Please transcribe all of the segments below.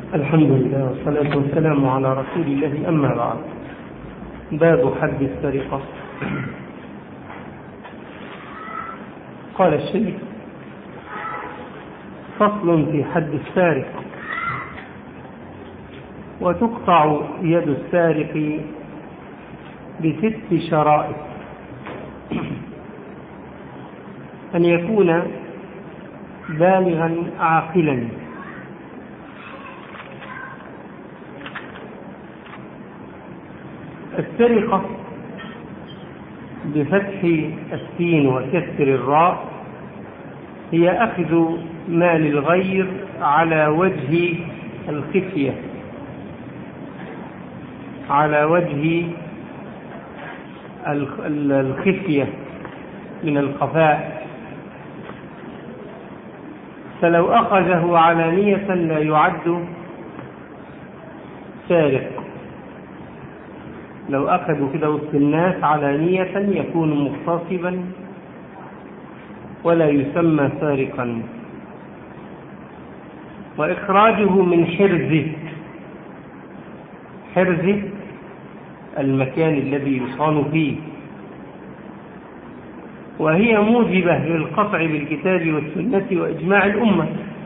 الحمد لله والصلاة والسلام على رسول الله أما بعد باب حد السرقة قال الشيخ فصل في حد السارق وتقطع يد السارق بست شرائط أن يكون بالغا عاقلا السرقة بفتح السين وكسر الراء هي أخذ مال الغير على وجه الخفية على وجه الخفية من الخفاء فلو أخذه علانية لا يعد سارق لو أخذوا كده وسط الناس علانية يكون مغتصبا ولا يسمى سارقا وإخراجه من حرزه حرزه المكان الذي يصان فيه وهي موجبة للقطع بالكتاب والسنة وإجماع الأمة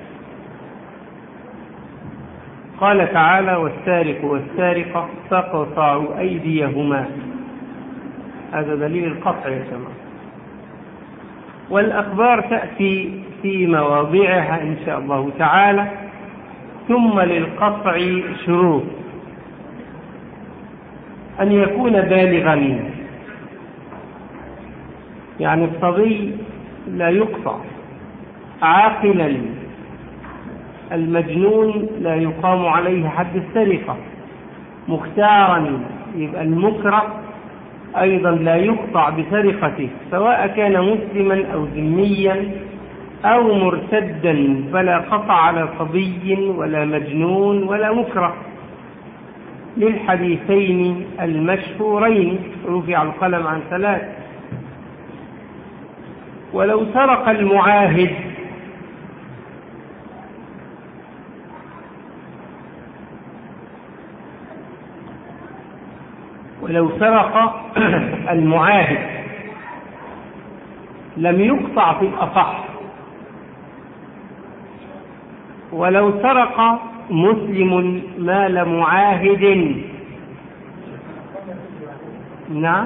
قال تعالى والسارق والسارقة فاقطعوا أيديهما هذا دليل القطع يا جماعة والأخبار تأتي في مواضعها إن شاء الله تعالى ثم للقطع شروط أن يكون بالغا يعني الصبي لا يقطع عاقلا المجنون لا يقام عليه حد السرقة مختارا يبقى المكره أيضا لا يقطع بسرقته سواء كان مسلما أو ذميا أو مرتدا فلا قطع على صبي ولا مجنون ولا مكره للحديثين المشهورين رفع القلم عن ثلاث ولو سرق المعاهد ولو سرق المعاهد لم يقطع في الأصح ولو سرق مسلم مال معاهد نعم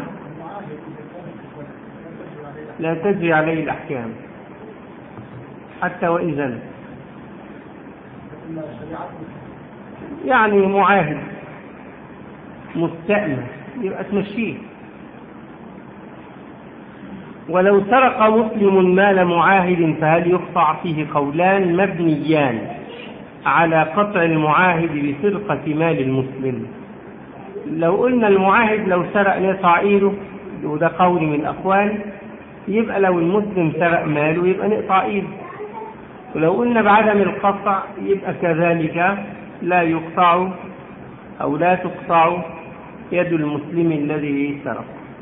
لا تجري عليه الأحكام حتى وإن زنى يعني معاهد مستأمن يبقى تمشيه ولو سرق مسلم مال معاهد فهل يقطع فيه قولان مبنيان على قطع المعاهد بسرقة مال المسلم لو قلنا المعاهد لو سرق نقطع ايده وده قول من الأقوال يبقى لو المسلم سرق ماله يبقى نقطع ايده ولو قلنا بعدم القطع يبقى كذلك لا يقطع أو لا تقطع يد المسلم الذي سرق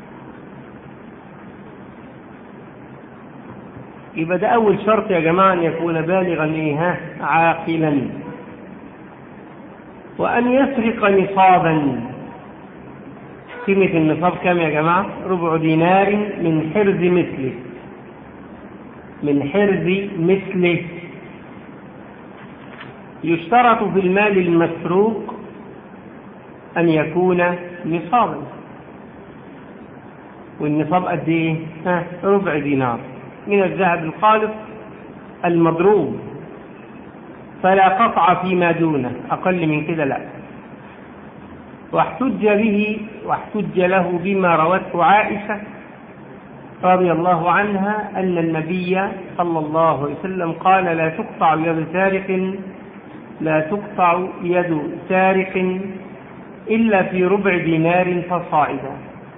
يبقى ده أول شرط يا جماعة أن يكون بالغا إيه عاقلا وأن يسرق نصابا قيمة النصاب كم يا جماعة؟ ربع دينار من حرز مثله من حرز مثله يشترط في المال المسروق أن يكون نصابا والنصاب قد ايه؟ ها ربع دينار من الذهب الخالص المضروب فلا قطع فيما دونه أقل من كده لا واحتج به واحتج له بما روته عائشة رضي الله عنها أن النبي صلى الله عليه وسلم قال لا تقطع يد سارق لا تقطع يد سارق إلا في ربع دينار فصاعدا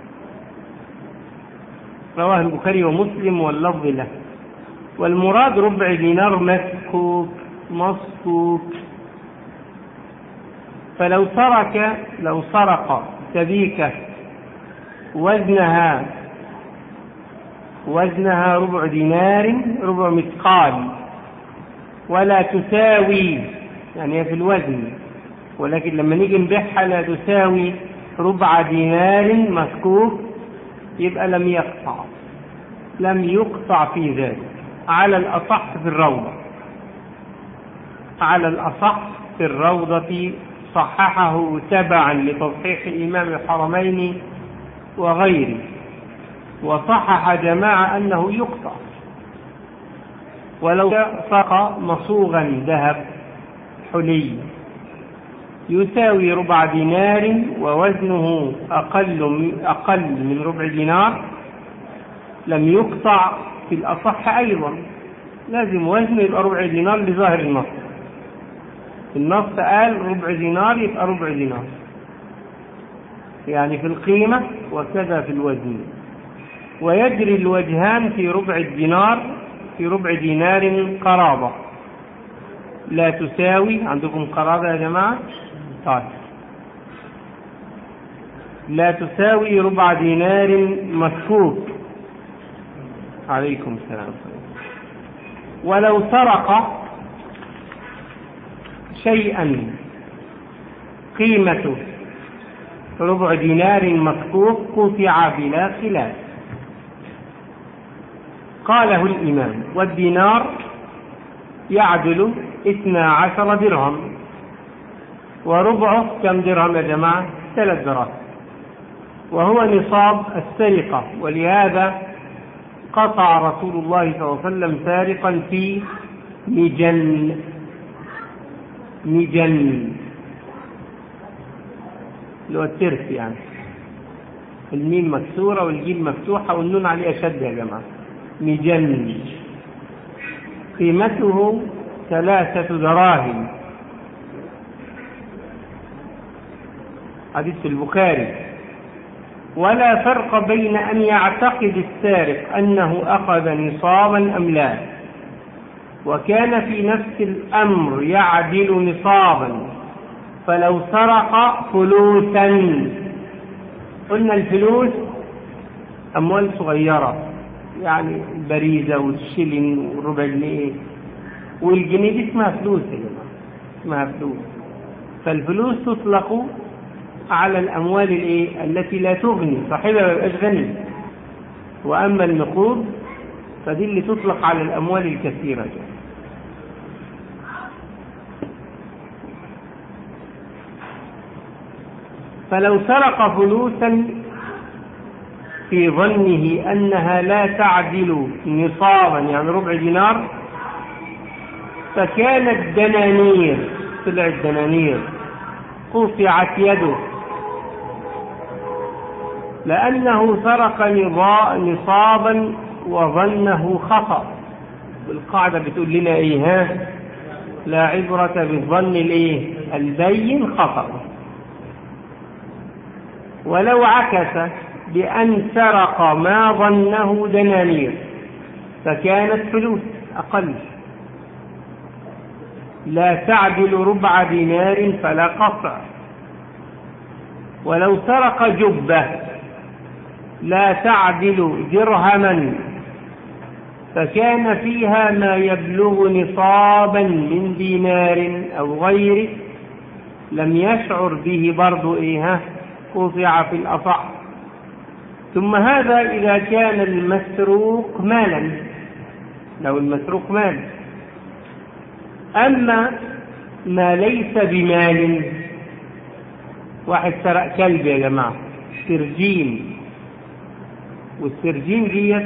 رواه البخاري ومسلم واللفظ له والمراد ربع دينار مسكوك مسكوك فلو سرك لو سرق سبيكة وزنها وزنها ربع دينار ربع مثقال ولا تساوي يعني في الوزن ولكن لما نيجي نبيعها لا تساوي ربع دينار مسكوك يبقى لم يقطع لم يقطع في ذلك على الأصح في الروضة على الأصح في الروضة صححه تبعا لتصحيح إمام الحرمين وغيره وصحح جماعة أنه يقطع ولو سقى مصوغا ذهب حلي يساوي ربع دينار ووزنه أقل أقل من ربع دينار لم يقطع في الأصح أيضا لازم وزنه يبقى ربع دينار لظاهر النص النص قال ربع دينار يبقى ربع دينار يعني في القيمة وكذا في الوزن ويجري الوجهان في ربع الدينار في ربع دينار قرابة لا تساوي عندكم قرابة يا جماعة طيب لا تساوي ربع دينار مفكوك عليكم السلام ولو سرق شيئا قيمته ربع دينار مكفوف قطع بلا خلاف قاله الإمام والدينار يعدل اثنا عشر درهم وربعه كم درهم يا جماعة ثلاث دراهم وهو نصاب السرقة ولهذا قطع رسول الله صلى الله عليه وسلم سارقا في مجن مجن اللي هو الترس يعني الميم مكسورة والجيم مفتوحة والنون عليها شد يا جماعة مجن قيمته ثلاثة دراهم حديث البخاري ولا فرق بين أن يعتقد السارق أنه أخذ نصابا أم لا وكان في نفس الأمر يعدل نصابا فلو سرق فلوسا قلنا الفلوس أموال صغيرة يعني البريزة والشلن والربع جنيه والجنيه دي اسمها فلوس يا جماعة اسمها فلوس فالفلوس تطلق على الأموال الإيه؟ التي لا تغني صاحبها ما يبقاش غني وأما النقود فدي اللي تطلق على الأموال الكثيرة جدا. فلو سرق فلوسا في ظنه أنها لا تعدل نصابا يعني ربع دينار فكانت دنانير طلعت دنانير قطعت يده لأنه سرق نصابا وظنه خطأ القاعدة بتقول لنا إيه ها لا عبرة بالظن الإيه البين خطأ ولو عكس بأن سرق ما ظنه دنانير فكانت فلوس أقل لا تعدل ربع دينار فلا قطع ولو سرق جبة لا تعدل درهما فكان فيها ما يبلغ نصابا من دينار أو غيره لم يشعر به برضو إيه قطع في الأصح ثم هذا إذا كان المسروق مالا لو المسروق مال أما ما ليس بمال واحد سرق كلب يا جماعة سرجين والسرجين ديت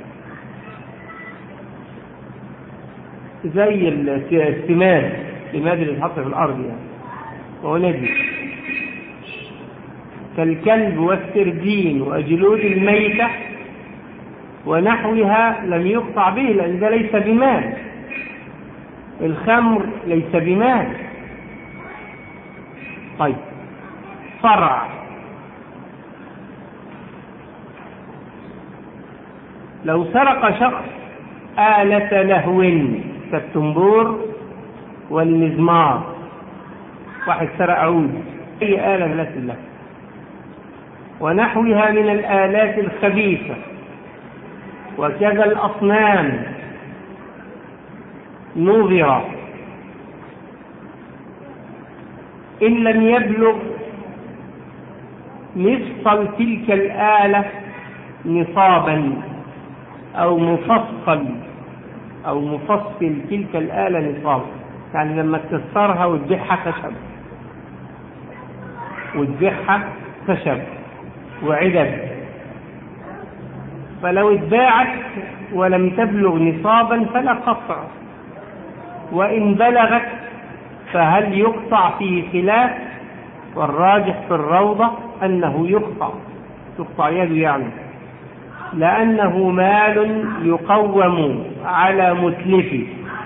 زي السماد السماد اللي اتحط في الأرض يعني وهو نجس كالكلب والسردين وجلود الميتة ونحوها لم يقطع به لأن ده ليس بمال الخمر ليس بمال طيب فرع لو سرق شخص آلة لهو كالتنبور والمزمار واحد سرق عود أي آلة من آلات اللهو ونحوها من الآلات الخبيثة وكذا الأصنام نظر إن لم يبلغ مفصل تلك الآلة نصابا أو مفصل أو مفصل تلك الآلة نصابا يعني لما تكسرها وتبيعها خشب وتبيعها خشب وعدد فلو اتباعت ولم تبلغ نصابا فلا قطع وإن بلغت فهل يقطع فيه خلاف والراجح في الروضة أنه يقطع تقطع يده يعني لأنه مال يقوم على متلفه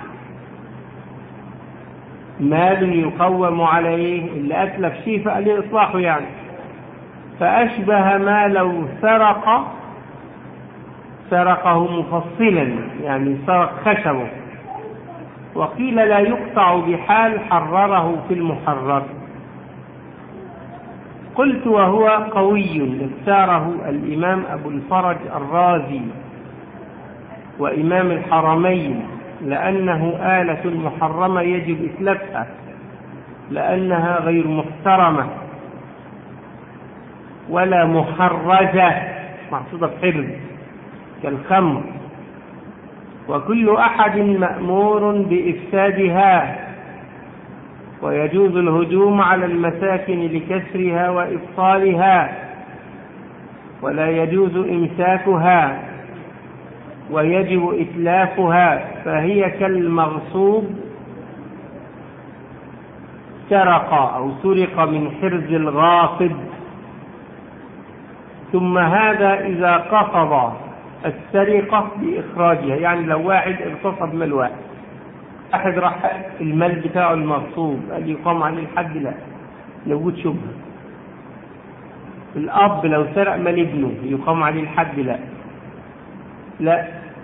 مال يقوم عليه اللي أتلف شيء فقال إصلاحه يعني فأشبه ما لو سرق سرقه مفصلا يعني سرق خشبه وقيل لا يقطع بحال حرره في المحرر قلت وهو قوي اختاره الإمام أبو الفرج الرازي وإمام الحرمين لأنه آلة محرمة يجب إتلافها لأنها غير محترمة ولا محرجة محصودة بحرز كالخمر وكل أحد مأمور بإفسادها ويجوز الهجوم على المساكن لكسرها وإبطالها ولا يجوز إمساكها ويجب إتلافها فهي كالمغصوب سرق أو سرق من حرز الغاصب ثم هذا إذا قصد السرقة بإخراجها يعني لو واحد اغتصب مال واحد واحد راح المال بتاعه المغصوب قال يقام عليه الحد لا لوجود شبهة الأب لو سرق مال ابنه يقام عليه الحد لا لا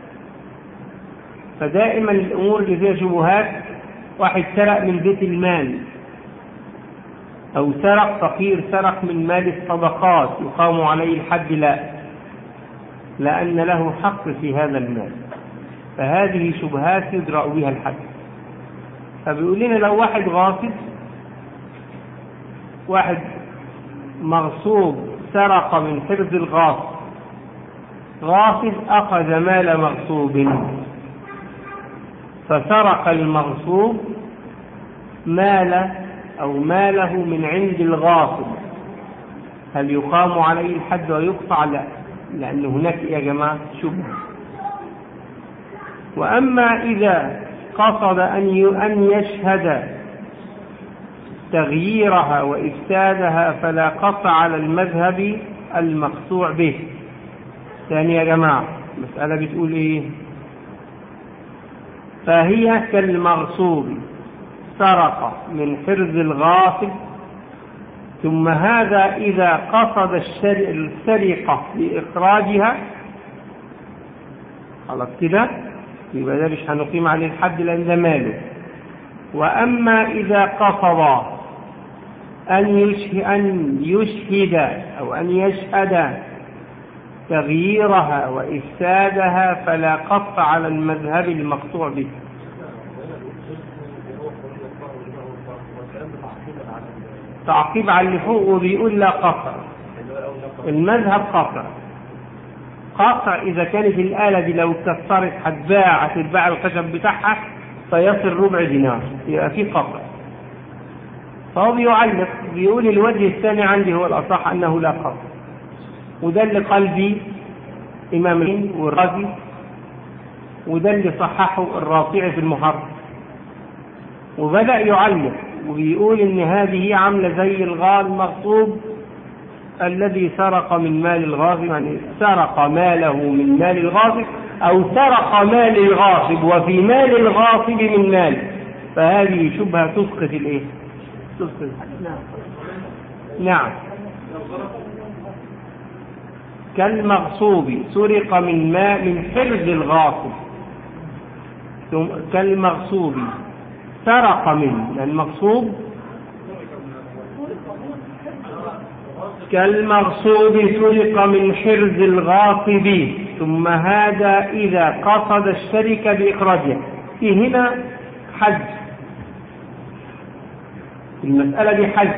فدائما الأمور اللي فيها شبهات واحد سرق من بيت المال أو سرق فقير سرق من مال الصدقات يقام عليه الحد لا لأن له حق في هذا المال فهذه شبهات يدرأ بها الحد فبيقول لنا لو واحد غاصب واحد مغصوب سرق من حرز الغاصب غاصب أخذ مال مغصوب فسرق المغصوب مال أو ماله من عند الغاصب هل يقام عليه الحد ويقطع لا لأن هناك يا جماعة شبهة وأما إذا قصد أن أن يشهد تغييرها وإفسادها فلا قطع على المذهب المقطوع به ثاني يا جماعة مسألة بتقول إيه فهي كالمغصوب سرق من حرز الغاصب ثم هذا إذا قصد السرقة لإخراجها خلاص كده يبقى ده مش هنقيم عليه الحد لأن ده ماله وأما إذا قصد أن يشهد, أن يشهد أو أن يشهد تغييرها وإفسادها فلا قطع على المذهب المقطوع به تعقيب على اللي فوق وبيقول لا قطع المذهب قطع قطع إذا كانت الآلة دي لو اتكسرت هتباع هتتباع الخشب بتاعها فيصل ربع دينار يبقى في قطع فهو بيعلق بيقول الوجه الثاني عندي هو الأصح أنه لا قطع وده اللي قال بيه إمام والرازي وده اللي صححه الرافعي في المحرر وبدأ يعلق وبيقول إن هذه عاملة زي الغال مغصوب الذي سرق من مال الغاصب يعني سرق ماله من مال الغاصب أو سرق مال الغاصب وفي مال الغاصب من مال فهذه شبهة تسقط الإيه؟ تسقط نعم نعم كالمغصوب سرق من ماء من حرز الغاصب كالمغصوب سرق من المغصوب كالمغصوب سرق من حرز الغاصب ثم هذا إذا قصد الشركة بإخراجها في هنا حج المسألة دي حج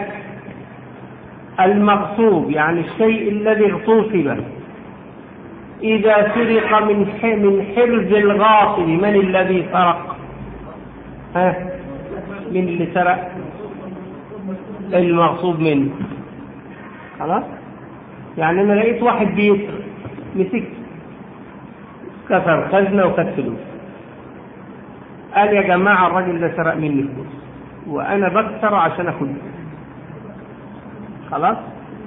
المغصوب يعني الشيء الذي اغتصب إذا سرق من من حرز الغاصب من الذي سرق؟ ها؟ من اللي سرق؟ المغصوب منه خلاص؟ يعني أنا لقيت واحد بيسرق مسكت كسر خزنة وخد فلوس قال يا جماعة الراجل ده سرق مني فلوس وأنا بكسر عشان أخد خلاص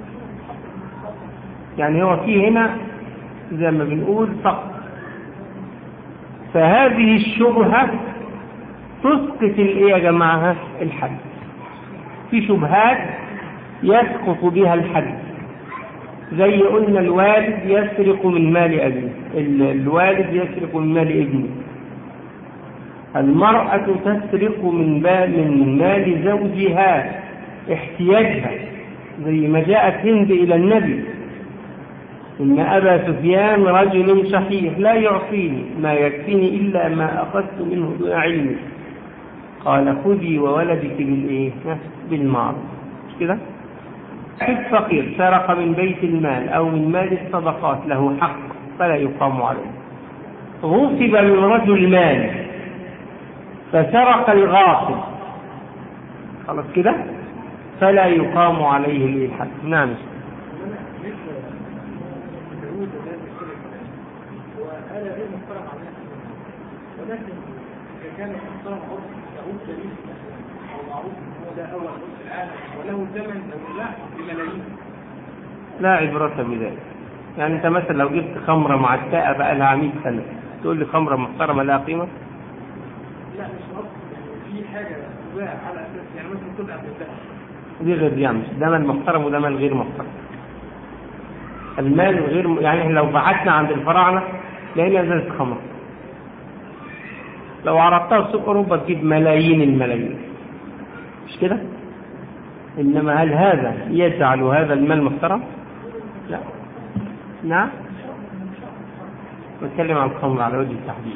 يعني هو في هنا زي ما بنقول سقط فهذه الشبهة تسقط الايه يا جماعة الحد في شبهات يسقط بها الحد زي قلنا الوالد يسرق من مال أبيه الوالد يسرق من مال ابنه المرأة تسرق من من مال زوجها احتياجها زي ما جاءت هند إلى النبي إن أبا سفيان رجل شحيح لا يعطيني ما يكفيني إلا ما أخذت منه دون علمي قال خذي وولدك بالإيه؟ بالمعروف مش كده؟ حد فقير سرق من بيت المال أو من مال الصدقات له حق فلا يقام عليه غصب من رجل مال فسرق الغاصب خلاص كده فلا يقام عليه الحد نعم ولكن كان محترم عرف يعود دليل او معروف هو ده اول نص العالم وله ثمن او لا بملايين لا عبرة بذلك يعني انت مثلا لو جبت خمرة معتقة بقى لها 100 سنة تقول لي خمرة محترمة لها قيمة؟ لا مش شرط يعني في حاجة تباع على اساس يعني مثلا تبقى بالذهب دي غير دي يعني ده مال محترم وده مال غير محترم المال غير يعني احنا لو بعتنا عند الفراعنة لقينا ازازة خمر لو عرضتها في سوق اوروبا تجيب ملايين الملايين مش كده انما هل هذا يجعل هذا المال محترم لا نعم نتكلم عن الخمر على وجه التحديد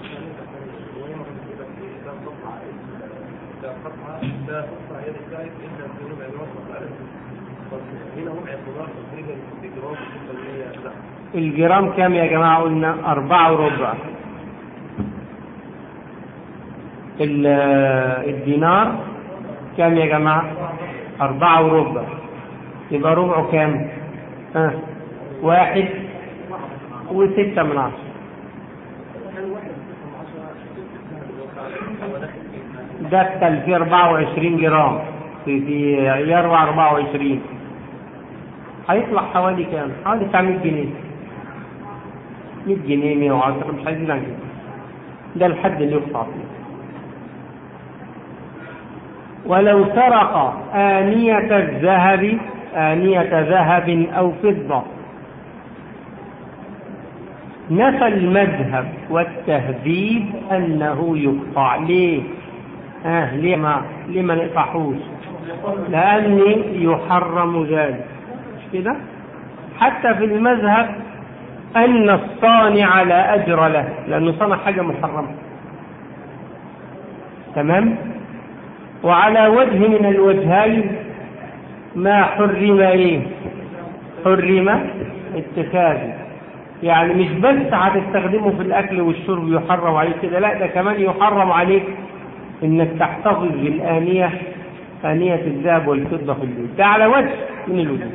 الجرام كام يا جماعة قلنا أربعة وربع الدينار كام يا جماعة أربعة وربع يبقى ربعه كام ها واحد وستة من عشرة دخل في 24 جرام في في عيار 24 هيطلع حوالي كام؟ حوالي 900 جنيه 100 جنيه 110 مش عايزين عن كده ده الحد اللي يقطع فيه ولو سرق آنية الذهب آنية ذهب أو فضة نفى المذهب والتهذيب أنه يقطع ليه؟ آه ليه ما ليه ما نقطعوش؟ لأن يحرم ذلك مش كده؟ حتى في المذهب أن الصانع لا أجر له لأنه صنع حاجة محرمة تمام؟ وعلى وجه من الوجهين ما حرم ايه حرم اتخاذه يعني مش بس هتستخدمه في الاكل والشرب يحرم عليك كده لا ده كمان يحرم عليك انك تحتفظ بالآنية آنية الذهب والفضة في البيت ده على وجه من الوجوه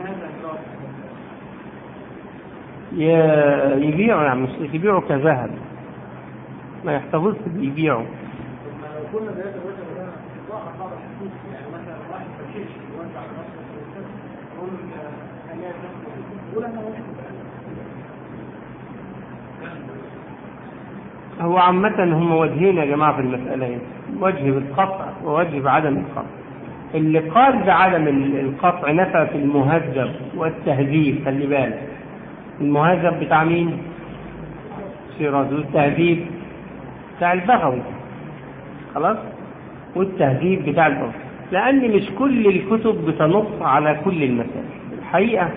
يبيعوا يعني مش يبيعوا كذهب ما يحتفظش بيبيعوا لو كنا ثلاثة مثلا واحد بعض الحدود يعني مثلا واحد فشيش يوزع على نفسه يقول خليها تاخد ولا انا واحد هو عامة هم وجهين يا جماعة في المسألة هنا وجه بالقطع ووجه بعدم القطع اللي قال بعدم القطع نفى في المهذب والتهذيب خلي بالك المهذب بتاع مين؟ شيرازي والتهذيب بتاع البغوي خلاص؟ والتهذيب بتاع البغوي لأن مش كل الكتب بتنص على كل المسائل الحقيقة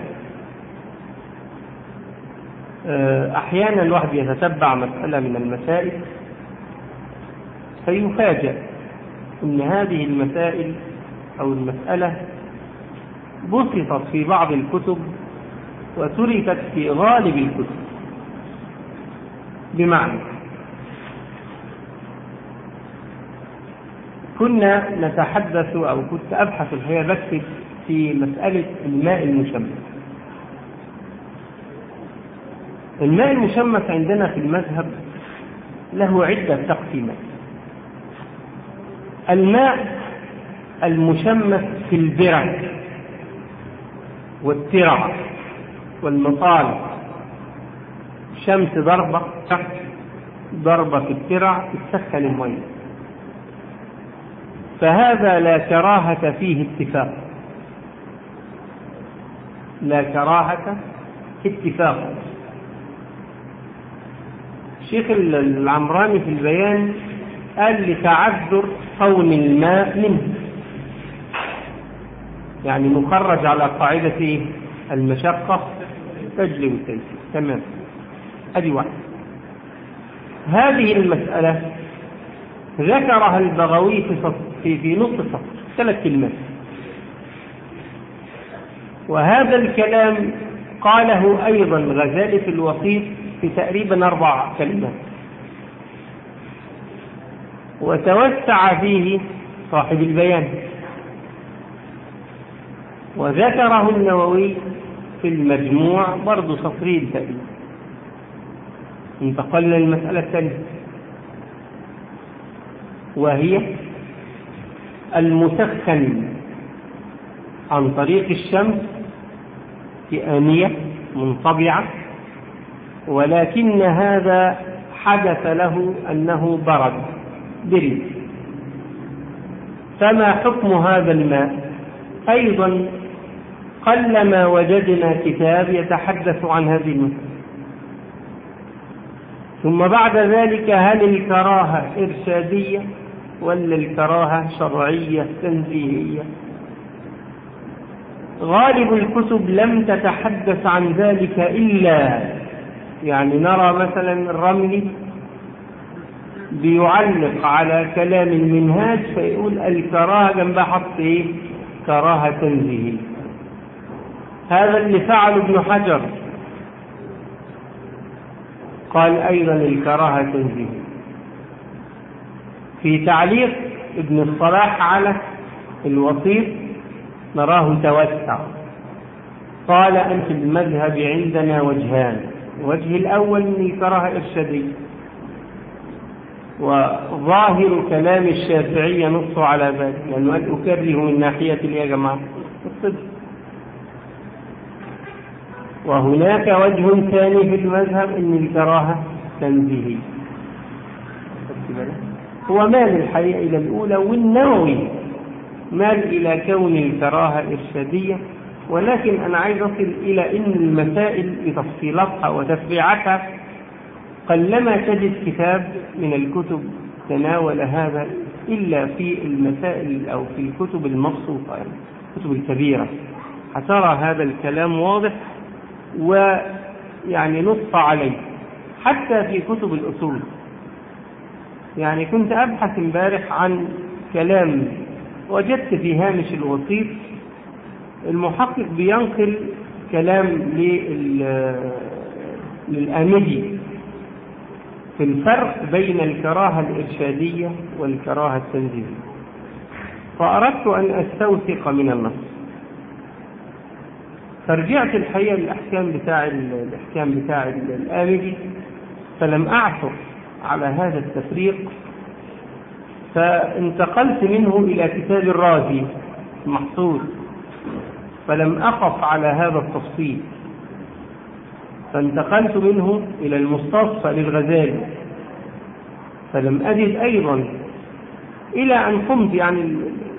أحيانا الواحد يتتبع مسألة من المسائل فيفاجأ أن هذه المسائل أو المسألة بسطت في بعض الكتب وتركت في غالب الكتب بمعنى كنا نتحدث أو كنت أبحث الحقيقة بكتب في مسألة الماء المشمس الماء المشمس عندنا في المذهب له عدة تقسيمات الماء المشمس في البرك والترع والمطال شمس ضربة ضربة في الترع تسخن المية فهذا لا كراهة فيه اتفاق لا كراهة اتفاق الشيخ العمراني في البيان قال لتعذر صون الماء منه يعني مخرج على قاعدة المشقة تجلب التيسير تمام ادي واحد هذه المسألة ذكرها البغوي في في, في نص سطر ثلاث كلمات وهذا الكلام قاله أيضا الغزالي في الوسيط في تقريبا أربع كلمات وتوسع فيه صاحب البيان وذكره النووي في المجموع برضه سطرين تقريبا انتقلنا للمسألة الثانية وهي المسخن عن طريق الشمس في آنية منطبعة ولكن هذا حدث له أنه برد برد فما حكم هذا الماء أيضا قلما وجدنا كتاب يتحدث عن هذه المسألة ثم بعد ذلك هل الكراهة إرشادية ولا الكراهة شرعية تنزيهية غالب الكتب لم تتحدث عن ذلك إلا يعني نرى مثلا الرملي بيعلق على كلام المنهاج فيقول الكراهة جنبها حط ايه كراهة تنزيهية هذا اللي فعله ابن حجر قال أيضا الكراهة تنزيهية في تعليق ابن الصلاح على الوسيط نراه توسع قال أنت المذهب عندنا وجهان الوجه الأول من الكراهة إرشادية وظاهر كلام الشافعي ينص على ذلك لأنه قال أكره من ناحية يا جماعة الصدق وهناك وجه ثاني في المذهب أن الكراهة تنزيهية هو مال الحقيقة إلى الأولى والنووي مال إلى كون الكراهة إرشادية ولكن أنا عايز أصل إلى أن المسائل بتفصيلاتها وتفريعاتها قلما تجد كتاب من الكتب تناول هذا إلا في المسائل أو في الكتب المبسوطة يعني الكتب الكبيرة هترى هذا الكلام واضح ويعني نص عليه حتى في كتب الأصول يعني كنت أبحث امبارح عن كلام وجدت في هامش الوسيط المحقق بينقل كلام للآمدي في الفرق بين الكراهة الإرشادية والكراهة التنزيهية فأردت أن أستوثق من النص فرجعت الحقيقة للأحكام بتاع الأحكام بتاع الآمدي فلم أعثر على هذا التفريق فانتقلت منه إلى كتاب الرازي المحصول فلم أقف على هذا التفصيل فانتقلت منه إلى المستصفى للغزالي فلم أجد أيضا إلى أن قمت يعني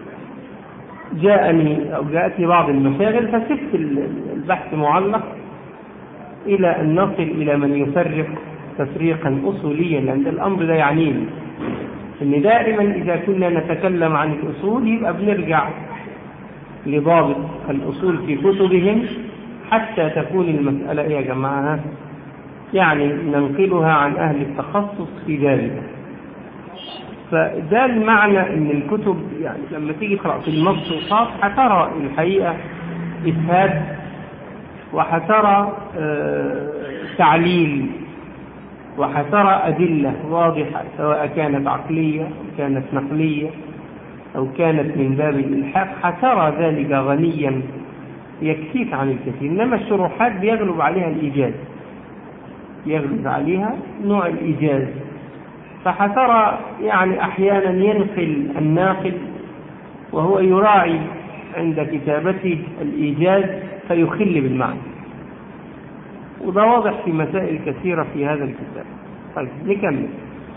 جاءني أو جاءتني بعض المشاغل فسبت البحث معلق إلى أن نصل إلى من يفرق تفريقا أصوليا لأن الأمر ده يعنيني إن دائما إذا كنا نتكلم عن الأصول يبقى بنرجع لضابط الأصول في كتبهم حتى تكون المسألة إيه يا جماعة يعني ننقلها عن أهل التخصص في ذلك فده المعنى ان الكتب يعني لما تيجي تقرا في المبسوطات هترى الحقيقه اسهاد وهترى آه، تعليل وهترى أدلة واضحة سواء كانت عقلية أو كانت نقلية أو كانت من باب الإلحاق هترى ذلك غنيا يكفيك عن الكثير إنما الشروحات بيغلب عليها الإيجاز يغلب عليها نوع الإيجاز فحترى يعني أحيانا ينقل الناقل وهو يراعي عند كتابته الإيجاز فيخل بالمعنى وده واضح في مسائل كثيرة في هذا الكتاب طيب نكمل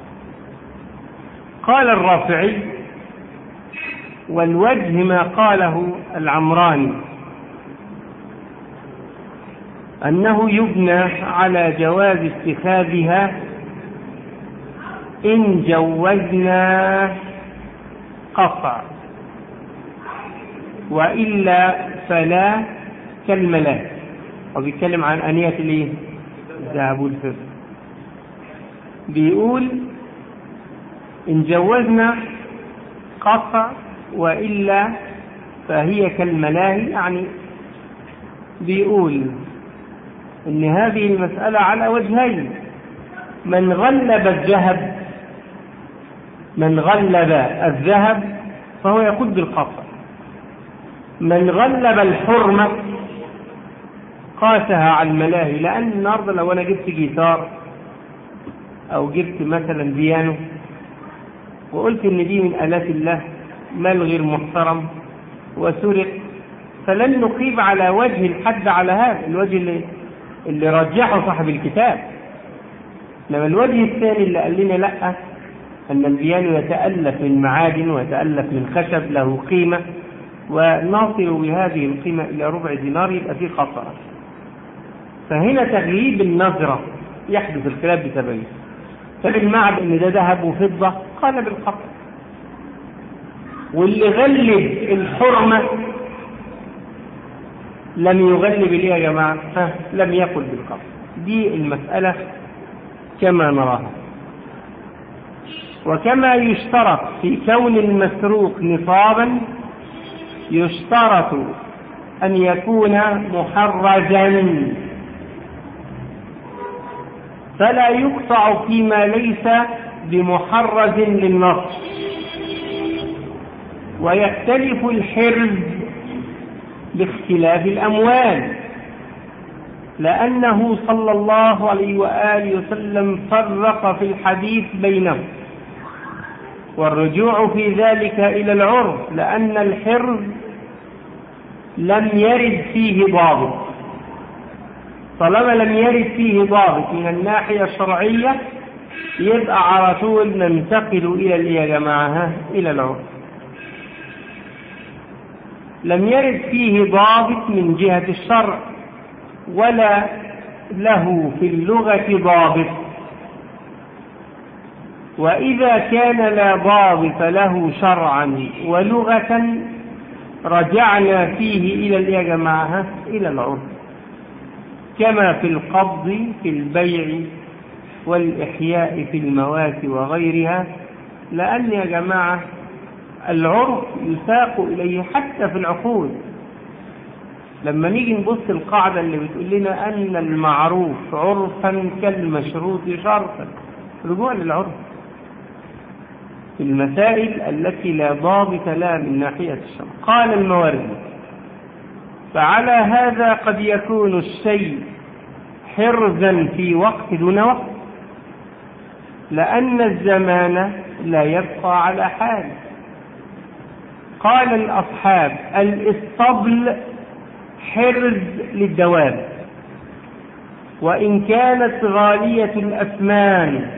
قال الرافعي والوجه ما قاله العمراني أنه يبنى على جواز اتخاذها إن جوزنا قطع وإلا فلا كالملاك وبيتكلم عن أنية الايه الذهب والفضة بيقول إن جوزنا قطع وإلا فهي كالملاهي يعني بيقول إن هذه المسألة على وجهين من غلب الذهب من غلب الذهب فهو يقول بالقطع من غلب الحرمة قاسها على الملاهي لأن النهارده لو أنا جبت جيتار أو جبت مثلا بيانو وقلت إن دي من آلات الله مال غير محترم وسرق فلن نقيم على وجه الحد على هذا الوجه اللي, اللي رجحه صاحب الكتاب لما الوجه الثاني اللي قال لنا لا أن البيانو يتألف من معادن ويتألف من خشب له قيمة ونصل بهذه القيمة إلى ربع دينار يبقى فيه خطأ فهنا تغييب النظرة يحدث الخلاف بسببه فبالمعب ان ده ذهب وفضة قال بالقطع واللي غلب الحرمة لم يغلب ليه يا جماعة ها لم يقل بالقطع دي المسألة كما نراها وكما يشترط في كون المسروق نصابا يشترط أن يكون محرجا فلا يقطع فيما ليس بمحرز للنص ويختلف الحرز باختلاف الأموال لأنه صلى الله عليه وآله وسلم فرق في الحديث بينهم والرجوع في ذلك إلى العرف لأن الحرز لم يرد فيه ضابط طالما لم يرد فيه ضابط من الناحية الشرعية يبقى على طول ننتقل إلى إيه يا جماعة إلى العرف لم يرد فيه ضابط من جهة الشرع ولا له في اللغة ضابط وإذا كان لا ضابط له شرعا ولغة رجعنا فيه إلى الإيه يا جماعة إلى العرف كما في القبض في البيع والإحياء في الموات وغيرها لأن يا جماعة العرف يساق إليه حتى في العقود لما نيجي نبص القاعدة اللي بتقول لنا أن المعروف عرفا كالمشروط شرطا رجوع للعرف في المسائل التي لا ضابط لها من ناحية الشرع قال الموارد فعلى هذا قد يكون الشيء حرزا في وقت دون وقت لأن الزمان لا يبقى على حال قال الأصحاب الاسطبل حرز للدواب وإن كانت غالية الأثمان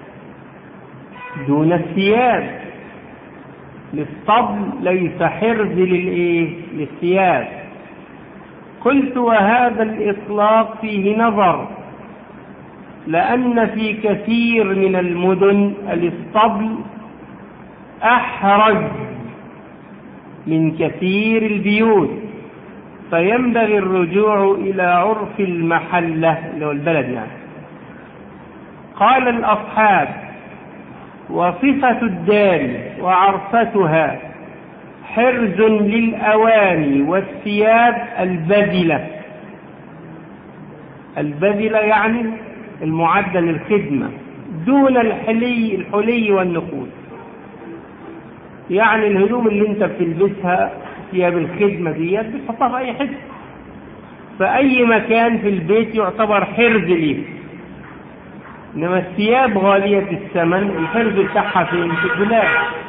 دون الثياب الاسطبل ليس حرز للإيه؟ للثياب قلت وهذا الإطلاق فيه نظر لأن في كثير من المدن الاسطبل أحرج من كثير البيوت فينبغي الرجوع إلى عرف المحلة اللي هو البلد يعني قال الأصحاب وصفة الدار وعرفتها حرز للأواني والثياب البذلة البذلة يعني المعدة للخدمة دون الحلي الحلي والنقود يعني الهدوم اللي انت بتلبسها ثياب الخدمة ديت بتحطها في أي حتة في أي مكان في البيت يعتبر حرز ليه إنما الثياب غالية الثمن الحرز بتاعها فين في الدولاب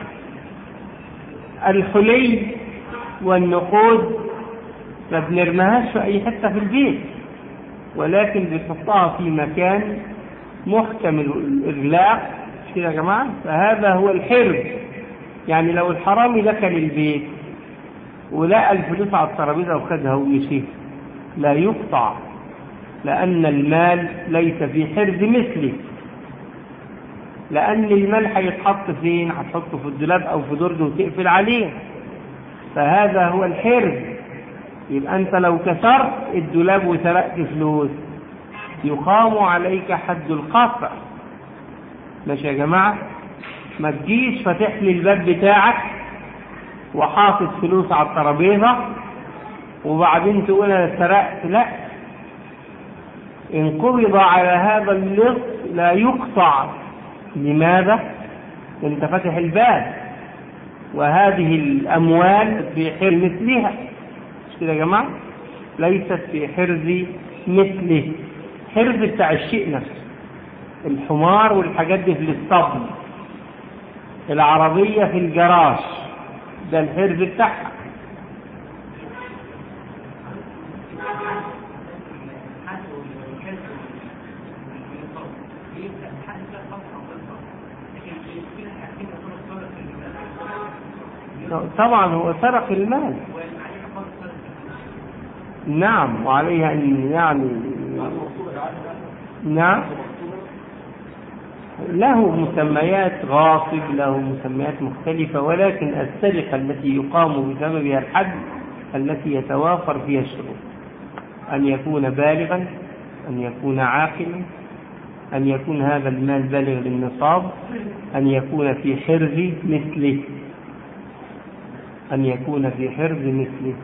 الحلي والنقود ما بنرميهاش في أي حتة في البيت ولكن بنحطها في مكان محكم الإغلاق مش كده يا جماعة فهذا هو الحرز يعني لو الحرامي دخل البيت ولقى الفلوس على الترابيزة وخدها ومشي لا يقطع لأن المال ليس في حرز مثله لأن المال هيتحط فين؟ هتحطه في الدولاب أو في درج وتقفل عليه فهذا هو الحرز يبقى أنت لو كسرت الدولاب وسرقت فلوس يقام عليك حد القطع ماشي يا جماعة ما تجيش فاتح لي الباب بتاعك وحاطط فلوس على الترابيزة وبعدين تقول أنا سرقت لا إن قبض على هذا اللص لا يقطع لماذا؟ أنت فاتح الباب وهذه الأموال في حرز مثلها مش كده يا جماعة؟ ليست في حرز مثله حرز بتاع الشيء نفسه الحمار والحاجات دي في الاسطبل العربية في الجراج ده الحرز بتاعها طبعا هو سرق المال نعم وعليه أن يعني نعم له مسميات غاصب له مسميات مختلفة ولكن السرقة التي يقام بسببها الحد التي يتوافر فيها الشروط أن يكون بالغا أن يكون عاقلا أن يكون هذا المال بالغ للنصاب أن يكون في حرز مثله أن يكون في حرز مثله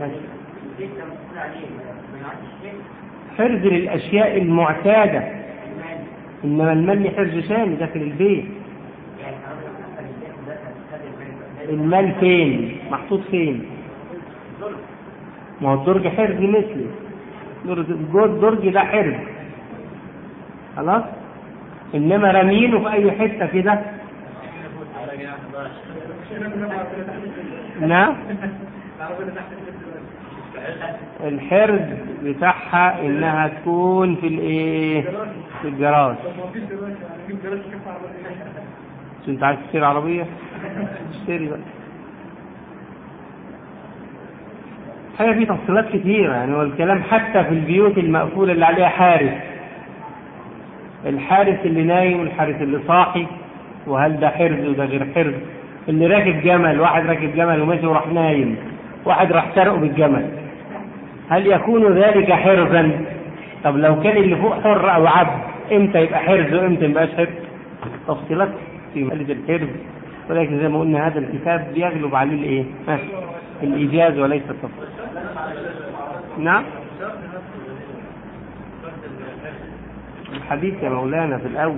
حرز للأشياء المعتادة إنما المال حرز ثاني داخل البيت المال فين محطوط فين ما هو الدرج حرز مثله الدرج ده حرز خلاص انما رمينه في اي حته كده نعم الحرز بتاعها انها تكون في الايه في الجراج مش انت عايز تشتري عربيه اشتري بقى حاجه في تفصيلات كتيره يعني والكلام حتى في البيوت المقفوله اللي عليها حارس الحارس اللي نايم والحارس اللي صاحي وهل ده حرز وده غير حرز اللي راكب جمل واحد راكب جمل وماشي وراح نايم واحد راح سرقه بالجمل هل يكون ذلك حرزا طب لو كان اللي فوق حر او عبد امتى يبقى حرز وامتى يبقاش حرز تفصيلات في مسألة الحرز ولكن زي ما قلنا هذا الكتاب بيغلب عليه الايه ها الايجاز وليس التفصيل نعم الحديث يا مولانا في الاول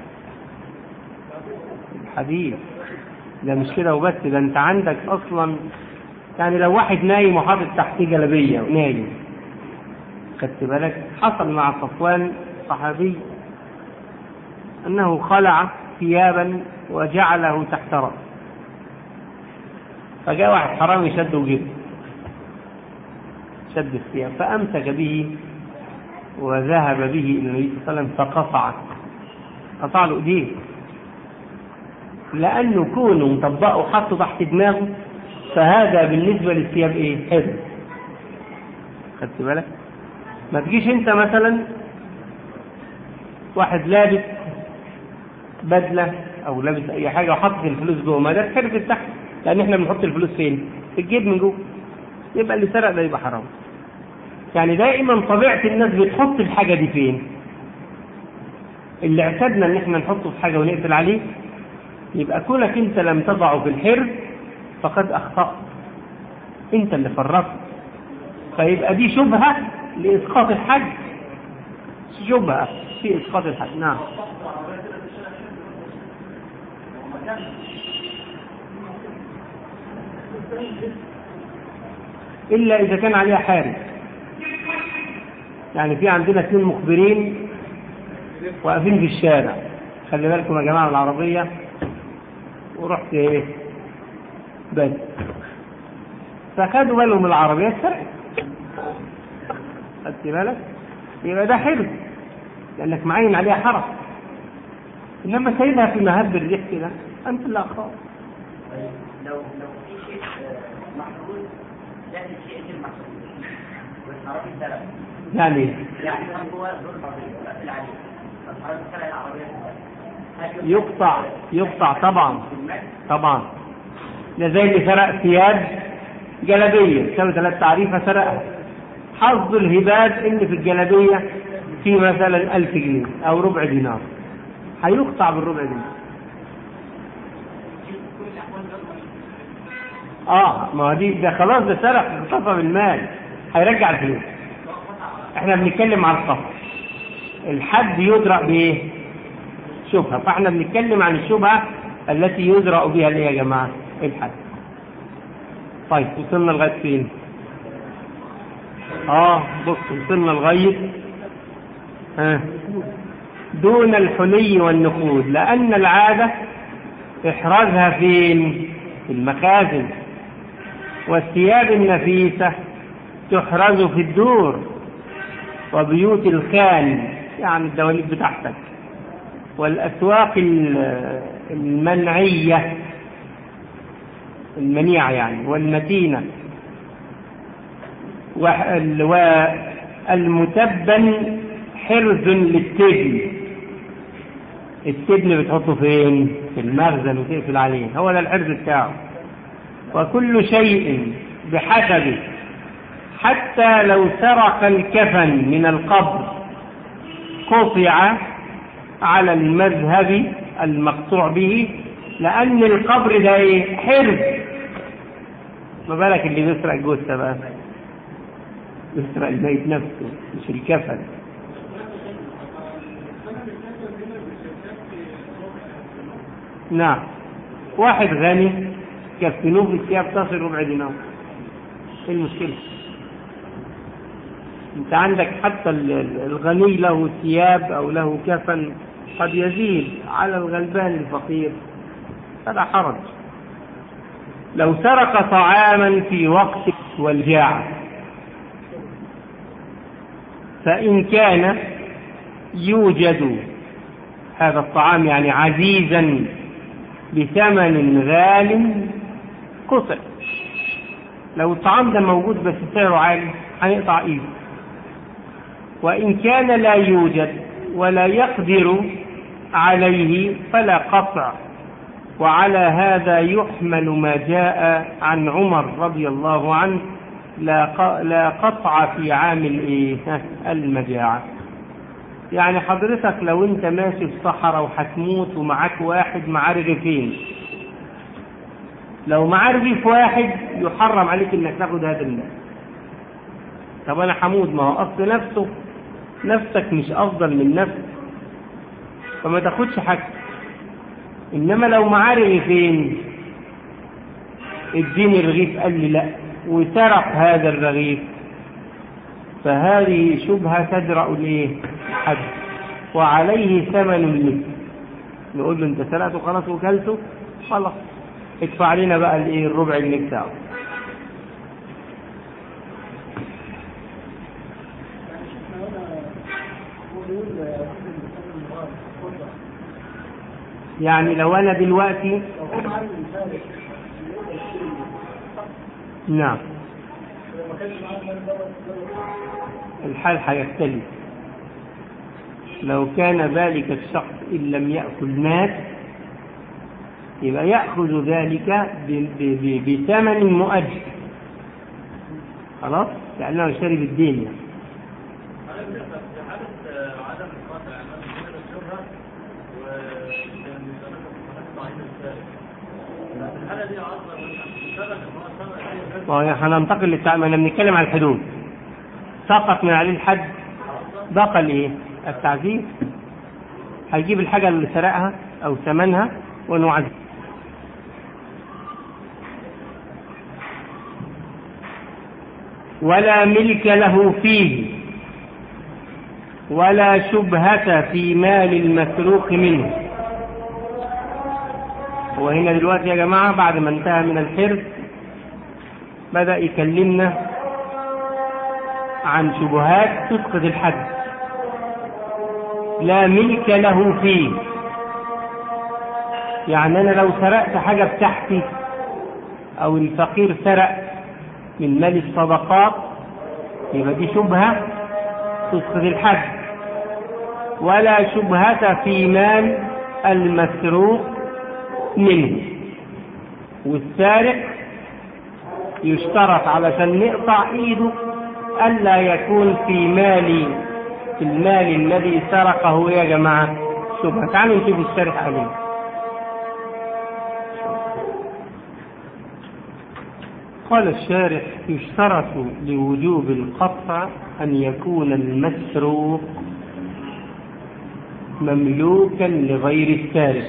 الحديث ده مش كده وبس ده انت عندك اصلا يعني لو واحد نايم وحاطط تحتيه جلابيه ونايم خدت بالك حصل مع صفوان صحابي انه خلع ثيابا وجعله تحت رأسه فجاء واحد حرامي شده وجبه شد الثياب فأمسك به وذهب به إلى النبي صلى الله عليه وسلم فقطع قطع له إيديه لأنه كونه مطبقه وحطه تحت دماغه فهذا بالنسبة للثياب إيه؟ حفظ خدت بالك؟ ما تجيش أنت مثلا واحد لابس بدلة أو لابس أي حاجة وحاطط الفلوس جوه ما ده الحرز بتاعها لأن إحنا بنحط الفلوس فين؟ في الجيب من جوه يبقى اللي سرق ده يبقى حرام يعني دائما طبيعة الناس بتحط الحاجة دي فين؟ اللي اعتدنا إن إحنا نحطه في حاجة ونقفل عليه يبقى كونك انت لم تضعه في الحرز فقد اخطأت انت اللي فرطت فيبقى دي شبهة لإسقاط الحج شبهة في إسقاط الحج نعم إلا إذا كان عليها حارس يعني في عندنا اثنين مخبرين واقفين في الشارع خلي بالكم يا جماعة العربية ورحت ايه بس فخدوا بالهم العربية اتسرقت خدت بالك يبقى ده حلو لانك معين عليها حرف انما سايبها في مهب الريح كده انت اللي اخطأت لو لو في شيء آه، محفوظ لازم شيء غير محفوظ والحرام السلف يعني يعني كان هو دور مرضي وقفل عليه الحرام السلف العربية هل يقطع يقطع طبعا في المال؟ طبعا ده زي اللي سرق ثياب جلبية سوى ثلاث تعريفة سرقها حظ الهباد ان في الجلبية في مثلا ألف جنيه أو ربع دينار هيقطع بالربع دينار اه ما هو دي ده خلاص ده سرق اغتصب المال هيرجع الفلوس احنا بنتكلم على القصر الحد يدرأ بايه شبهة فاحنا بنتكلم عن الشبهة التي يدرأ بها الايه يا جماعة الحد طيب وصلنا لغاية فين اه بص وصلنا لغاية ها دون الحلي والنقود لأن العادة إحرازها فين في المخازن والثياب النفيسة تحرز في الدور وبيوت الخان يعني الدواليب بتاعتك والأسواق ال- المنعية المنيعة يعني والمتينة وال- والمتبن حرز للتبن التبن بتحطه فين في المخزن وتقفل عليه هو ده الحرز بتاعه وكل شيء بحسبه حتى لو سرق الكفن من القبر قطع على المذهب المقطوع به لأن القبر ده ايه حرز ما بالك اللي بيسرق جثة بقى بيسرق الميت نفسه مش الكفن نعم واحد غني كفنوه بالثياب تصل ربع دينار ايه المشكلة انت عندك حتى ال- ال- الغني له ثياب او له كفن قد يزيد على الغلبان الفقير فلا حرج لو سرق طعاما في وقت والجاع فإن كان يوجد هذا الطعام يعني عزيزا بثمن غال قطع لو الطعام ده موجود بس سعره عالي هيقطع ايده وإن كان لا يوجد ولا يقدر عليه فلا قطع وعلى هذا يحمل ما جاء عن عمر رضي الله عنه لا ق- لا قطع في عامل ايه ها، المجاعة يعني حضرتك لو انت ماشي في صحراء وهتموت ومعاك واحد معاه رغيفين لو معاه رغيف واحد يحرم عليك انك تاخد هذا المال طب انا حمود ما هو اصل نفسه نفسك مش افضل من نفسك فما تاخدش حاجه انما لو معاه رغيفين اديني الرغيف قال لي لا وسرق هذا الرغيف فهذه شبهة تدرأ ليه حد وعليه ثمن المثل نقول له انت سرقته خلاص وكلته خلاص ادفع لنا بقى الايه الربع جنيه بتاعه يعني لو انا دلوقتي نعم الحال هيختلف لو كان ذلك الشخص إن لم يأكل مات يبقى يأخذ ذلك ب- ب- ب- بثمن مؤجل خلاص لأنه شرب الدين يعني. عدم القطع مثلا الشبهة وكان بيسمى ضعيف الحالة دي عرضة مثلا ثبت ان هو ثبت ما هو هننتقل للتع... ما احنا بنتكلم عن الحدود سقط من عليه الحد بقى الايه؟ التعذيب هيجيب الحاجة اللي سرقها أو ثمنها ونعذب ولا ملك له فيه ولا شبهة في مال المسروق منه وهنا دلوقتي يا جماعة بعد ما انتهى من الحرز بدأ يكلمنا عن شبهات تسقط الحد لا ملك له فيه يعني أنا لو سرقت حاجة بتاعتي أو الفقير سرق من مال الصدقات يبقى دي شبهة تسقط الحد ولا شبهة في مال المسروق منه والسارق يشترط علشان نقطع ايده الا يكون في مال في المال الذي سرقه يا جماعه شبهه تعالوا نشوف الشرح عليه قال الشارح يشترط لوجوب القطع ان يكون المسروق مملوكا لغير السارق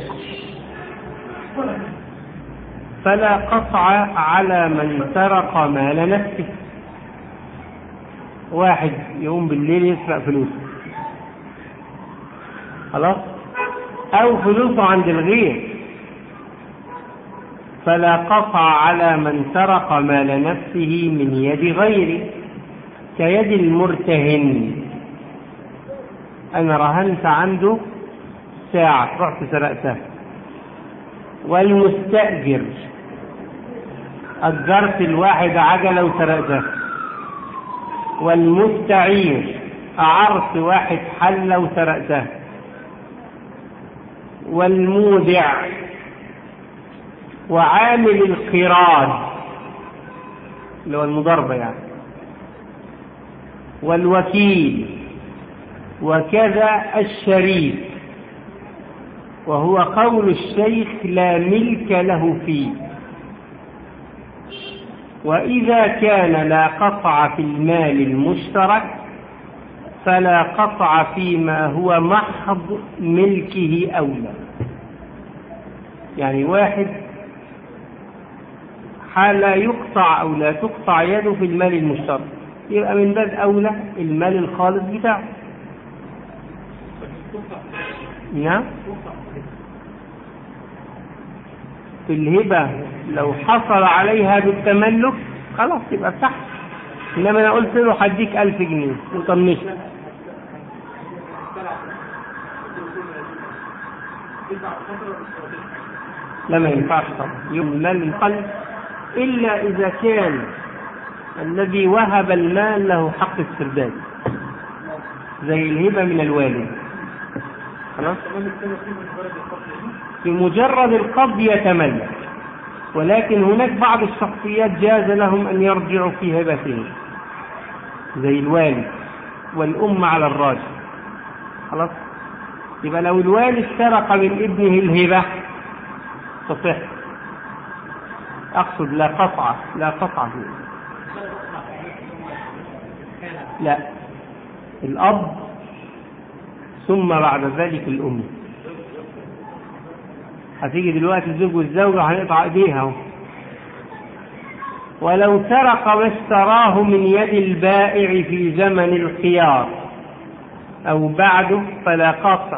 فلا قطع على من سرق مال نفسه واحد يقوم بالليل يسرق فلوسه خلاص او فلوسه عند الغير فلا قطع على من سرق مال نفسه من يد غيره كيد المرتهن انا رهنت عنده ساعة رحت سرقتها والمستأجر أجرت الواحد عجلة وسرقتها والمستعير أعرت واحد حلة وسرقتها والمودع وعامل القراد اللي هو المضاربة يعني والوكيل وكذا الشريك وهو قول الشيخ لا ملك له فيه وإذا كان لا قطع في المال المشترك فلا قطع فيما هو محض ملكه أولى يعني واحد حال لا يقطع أو لا تقطع يده في المال المشترك يبقى من باب أولى المال الخالص بتاعه نعم في الهبة لو حصل عليها بالتملك خلاص يبقى بتاعته انما انا قلت له هديك 1000 جنيه وطنشت لا ما ينفعش طبعا يوم المال القلب الا اذا كان الذي وهب المال له حق استرداد زي الهبه من الوالد خلاص بمجرد القبض يتملك ولكن هناك بعض الشخصيات جاز لهم أن يرجعوا في هبتهم زي الوالد والأم على الراجل خلاص يبقى لو الوالد سرق من ابنه الهبة تصح أقصد لا قطع لا قطع فيه لا الأب ثم بعد ذلك الأم هتيجي دلوقتي الزوج والزوجة هنقطع ايديها اهو ولو سرق ما اشتراه من يد البائع في زمن الخيار أو بعده فلا قطع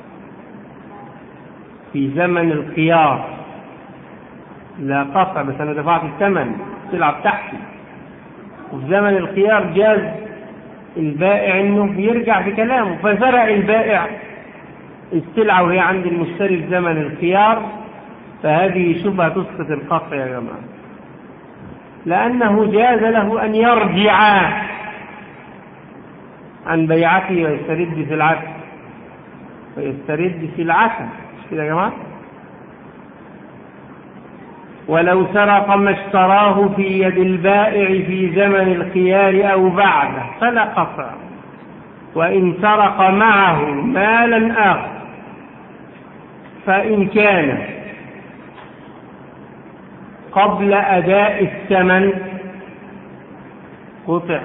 في زمن الخيار لا قطع بس أنا دفعت الثمن السلعة بتاعتي وفي زمن الخيار جاز البائع انه يرجع في كلامه فسرق البائع السلعة وهي عند المشتري في زمن الخيار فهذه شبهة تسقط القطع يا جماعة لأنه جاز له أن يرجع عن بيعته ويسترد سلعته ويسترد سلعته مش كده يا جماعة ولو سرق ما اشتراه في يد البائع في زمن الخيار أو بعده فلا قطع وإن سرق معه مالا آخر فإن كان قبل أداء الثمن قطع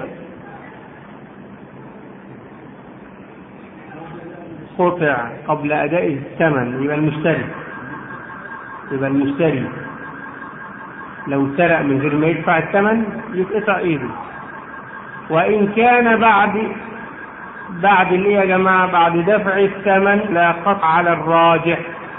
قطع قبل أداء الثمن يبقى المشتري يبقى المشتري لو سرق من غير ما يدفع الثمن يتقطع ايده وإن كان بعد بعد الايه يا جماعة بعد دفع الثمن لا قطع على الراجح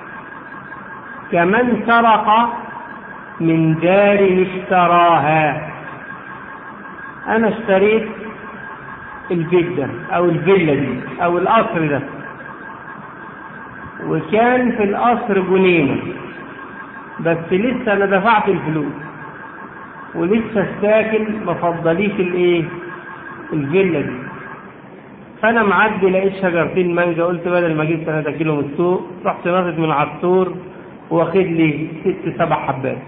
كمن سرق من دار اشتراها انا اشتريت البيت ده او الفيلا دي او القصر ده وكان في القصر جنينه بس لسه انا دفعت الفلوس ولسه الساكن ما فضليش الايه الفيلا دي فانا معدي لقيت شجرتين مانجا قلت بدل ما اجيب 3 كيلو من السوق رحت ناطط من العطور واخد لي ست سبع حبات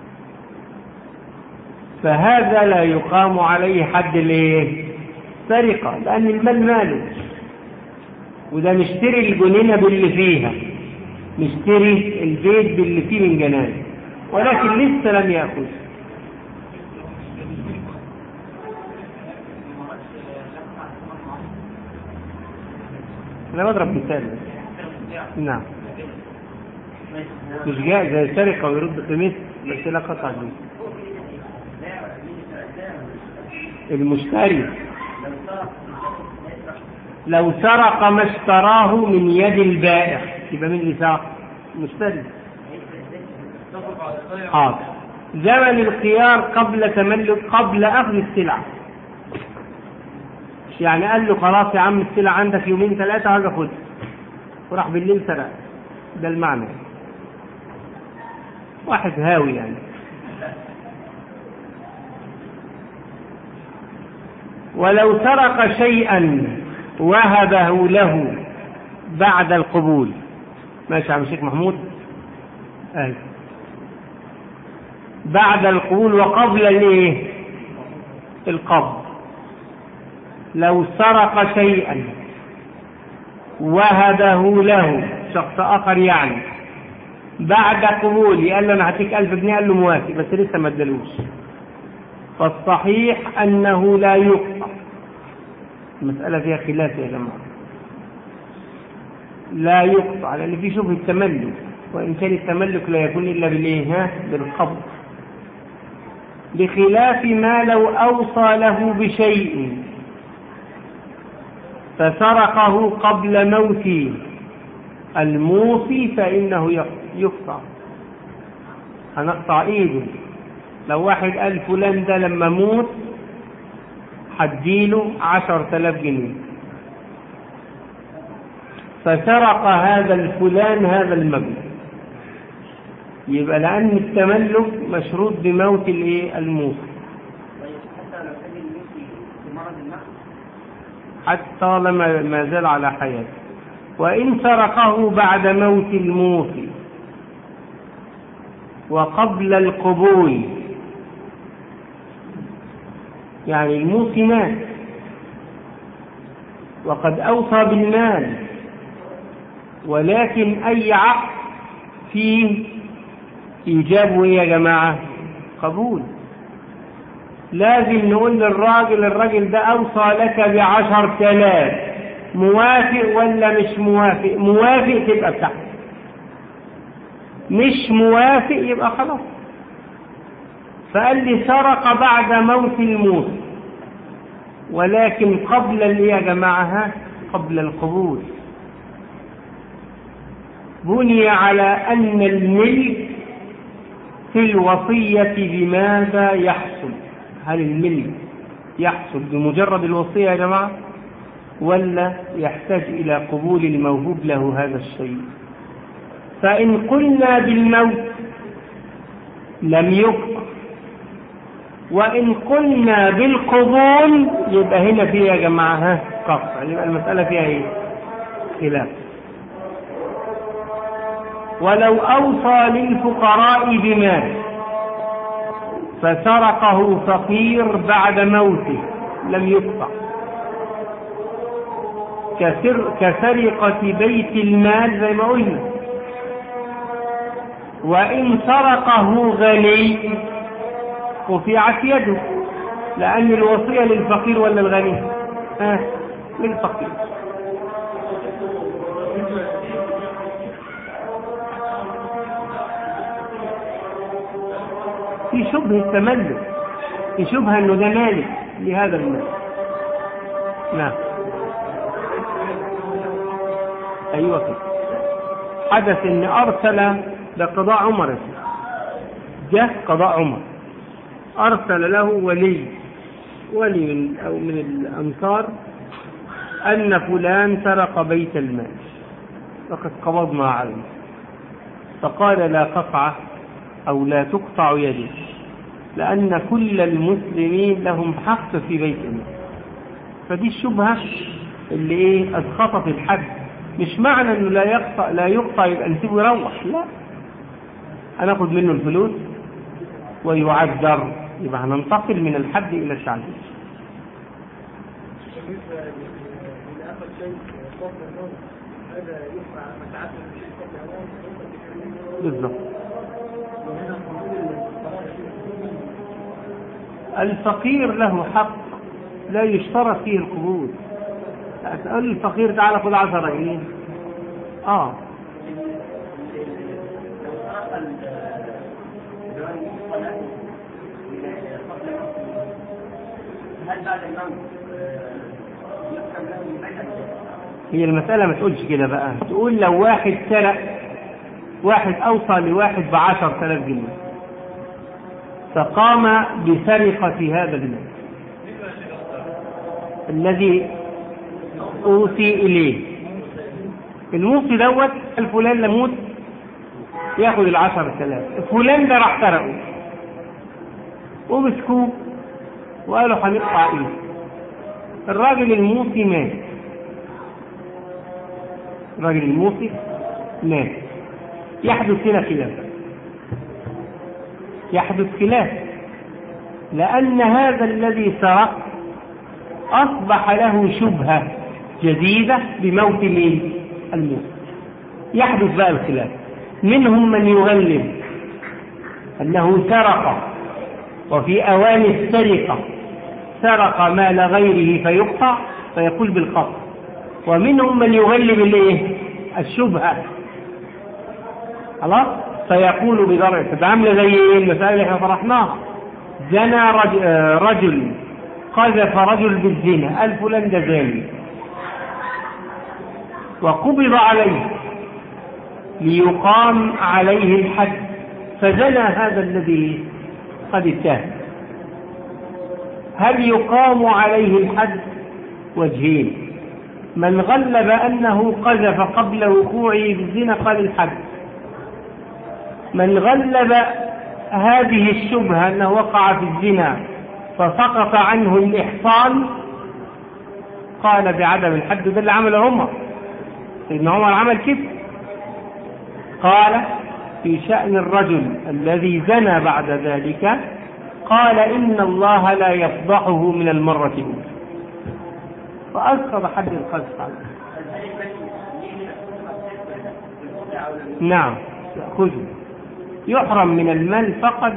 فهذا لا يقام عليه حد الايه سرقة لأن المال ماله وده مشتري الجنينة باللي فيها مشتري البيت باللي فيه من جنان ولكن لسه لم يأخذ أنا بضرب مثال نعم مش جاء زي سرقة ويرد قيمته بس لا قطع دي المشتري لو سرق ما اشتراه من يد البائع يبقى مين اللي سرق المشتري حاضر زمن الخيار قبل تملك قبل اخذ السلعه يعني قال له خلاص يا عم السلعه عندك يومين ثلاثه هاجي اخدها وراح بالليل سرق ده المعنى واحد هاوي يعني ولو سرق شيئا وهبه له بعد القبول ماشي يا عم الشيخ محمود أي. بعد القبول وقبل الايه القبض لو سرق شيئا وهبه له شخص اخر يعني بعد قبول قال له انا هديك 1000 جنيه قال له موافق بس لسه ما ادالوش فالصحيح انه لا يقطع المسألة فيها خلاف يا جماعة لا يقطع لأن في شبه التملك وإن كان التملك لا يكون إلا بالإيه ها بالقبض بخلاف ما لو أوصى له بشيء فسرقه قبل موت الموصي فإنه يقطع هنقطع إيده لو واحد قال فلان ده لما موت هديله عشر تلاف جنيه فسرق هذا الفلان هذا المبلغ يبقى لأن التملك مشروط بموت الايه الموصي حتى لما ما زال على حياته وإن سرقه بعد موت الموصي وقبل القبول يعني الموصي مات وقد أوصى بالمال ولكن أي عقد فيه إيجاب يا جماعة قبول لازم نقول للراجل الراجل ده أوصى لك بعشر تلاف موافق ولا مش موافق موافق تبقى بتاعتك مش موافق يبقى خلاص فقال لي سرق بعد موت الموت ولكن قبل الايه يا جماعه قبل القبول بني على ان الملك في الوصيه بماذا يحصل هل الملك يحصل بمجرد الوصيه يا جماعه ولا يحتاج الى قبول الموهوب له هذا الشيء فان قلنا بالموت لم يقطع وإن قلنا بالقبول يبقى هنا فيها يا جماعة ها قطع يبقى المسألة فيها ايه خلاف ولو أوصى للفقراء بمال فسرقه فقير بعد موته لم يقطع كسر كسرقة بيت المال زي ما قلنا وإن سرقه غني رفعت يده لأن الوصية للفقير ولا الغني؟ ها للفقير في شبهة تملك في شبهة انه ده مالك لهذا المال نعم ايوه كده حدث ان ارسل لقضاء عمر جاء قضاء عمر ارسل له ولي ولي من او من الانصار ان فلان سرق بيت المال فقد قبضنا عليه فقال لا قطعه او لا تقطع يده لأن كل المسلمين لهم حق في بيت المال فدي الشبهة اللي ايه اسقطت الحد مش معنى انه لا يقطع لا يقطع يبقى نسيبه يروح لا هناخد منه الفلوس ويعذر يبقى هننتقل من الحد الى التعذير بالنسبة للي أخذ شيء قبل النوم هذا يقع متعدد من شيء قبل النوم بالظبط وهنا قانون الفقير له حق لا يشترط فيه القبول تقول للفقير تعالى خذ 10 جنيه اه لو سرق الجواري قبل قبل هل بعد الموت يحكم له بمنع هي المسألة ما تقولش كده بقى تقول لو واحد سرق واحد أوصى لواحد بعشر ثلاث جنيه فقام بسرقة هذا المال الذي أوصي إليه الموصي دوت الفلان لموت ياخد العشر ثلاث فلان ده راح سرقه ومسكوه وقالوا هنقطع ايه الراجل الموصي مات الراجل الموصي مات يحدث هنا خلاف يحدث خلاف لأن هذا الذي سرق أصبح له شبهة جديدة بموت مين؟ الموت يحدث بقى الخلاف منهم من يغلب أنه سرق وفي أوان السرقة سرق مال غيره فيقطع فيقول بالقطع ومنهم من يغلب الايه الشبهة خلاص فيقول بدرجة تبقى عاملة زي ايه المسألة اللي احنا طرحناها زنى رجل, رجل قذف رجل بالزنا قال فلان ده زاني وقبض عليه ليقام عليه الحد فزنى هذا الذي قد اتهم هل يقام عليه الحد وجهين من غلب أنه قذف قبل وقوعه بالزنا قال الحد من غلب هذه الشبهة أنه وقع في الزنا فسقط عنه الإحصان قال بعدم الحد ده اللي عمله عمر سيدنا عمر عمل كده قال في شأن الرجل الذي زنى بعد ذلك قال إن الله لا يفضحه من المرة الأولى فأسقط حد القذف عنه نعم يأخذه يحرم من المال فقط